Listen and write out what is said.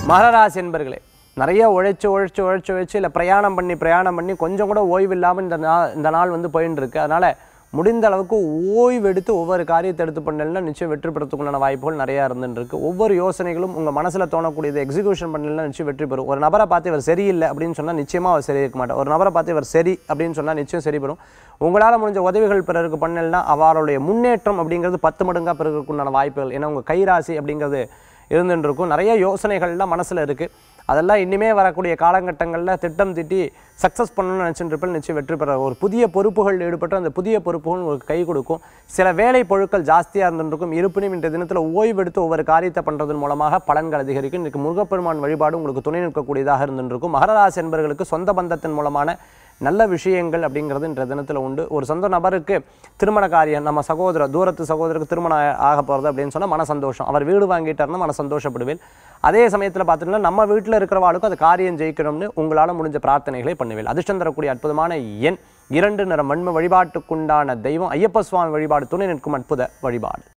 மகராசி என்பர்களே நிறைய உழைச்சு உழைச்சு உழைச்சு உழைச்சு இல்லை பிரயாணம் பண்ணி பிரயாணம் பண்ணி கொஞ்சம் கூட ஓய்வு இல்லாமல் இந்த நாள் இந்த நாள் வந்து போயின்னு இருக்கு அதனால் முடிந்த அளவுக்கு ஓய்வு எடுத்து ஒவ்வொரு காரியத்தை எடுத்து பண்ணலன்னா நிச்சயம் வெற்றி பெறத்துக்குண்டான வாய்ப்புகள் நிறையா இருந்துட்டு இருக்கு ஒவ்வொரு யோசனைகளும் உங்கள் மனசில் தோணக்கூடியது எக்ஸிக்யூஷன் பண்ணலன்னா நிச்சயம் வெற்றி பெறும் ஒரு நபரை பார்த்து இவர் சரியில்லை அப்படின்னு சொன்னால் நிச்சயமாக அவர் சரி இருக்க மாட்டார் ஒரு நபரை பார்த்து இவர் சரி அப்படின்னு சொன்னால் நிச்சயம் சரி பெறும் உங்களால் முடிஞ்ச உதவிகள் பிறருக்கு பண்ணலன்னா அவருடைய முன்னேற்றம் அப்படிங்கிறது பத்து மடங்காக பிறகுக்குண்டான வாய்ப்புகள் ஏன்னா உங்கள் கைராசி அப்படிங்கிறது இருந்துட்டு இருக்கும் நிறைய யோசனைகள்லாம் மனசில் இருக்குது அதெல்லாம் இனிமே வரக்கூடிய காலகட்டங்களில் திட்டம் திட்டி சக்ஸஸ் பண்ணணும்னு நினச்சிட்டு இருப்பேன் நிச்சயம் வெற்றி பெற ஒரு புதிய பொறுப்புகள் ஈடுபட்டு அந்த புதிய பொறுப்புகள் உங்களுக்கு கை கொடுக்கும் சில வேலை பொருட்கள் ஜாஸ்தியாக இருந்துருக்கும் இருப்பினும் இன்றைய தினத்தில் ஓய்வெடுத்து ஒவ்வொரு காரியத்தை பண்ணுறதன் மூலமாக பலன்கள் அதிகரிக்கும் இன்றைக்கு முருகப்பெருமான் வழிபாடு உங்களுக்கு துணை நிற்கக்கூடியதாக இருந்துருக்கும் மகராசி என்பவர்களுக்கு சொந்த பந்தத்தின் மூலமான நல்ல விஷயங்கள் அப்படிங்கிறது இன்றைய தினத்தில் உண்டு ஒரு சொந்த நபருக்கு திருமண காரியம் நம்ம சகோதரர் தூரத்து சகோதரருக்கு திருமணம் ஆ- ஆக போகிறது அப்படின்னு சொன்னால் மன சந்தோஷம் அவர் வீடு வாங்கிட்டாருன்னா மன சந்தோஷப்படுவேன் அதே சமயத்தில் பார்த்துட்டீங்கன்னா நம்ம வீட்டில் இருக்கிறவாளுக்கும் அது காரியம் ஜெயிக்கணும்னு உங்களால் முடிஞ்ச பிரார்த்தனைகளை பண்ணுவேன் அதிர்ஷ்டம் தரக்கூடிய அற்புதமான எண் இரண்டு நிறம் வன்ம வழிபாட்டுக்குண்டான தெய்வம் ஐயப்ப சுவாமி வழிபாடு துணை நிற்கும் அற்புத வழிபாடு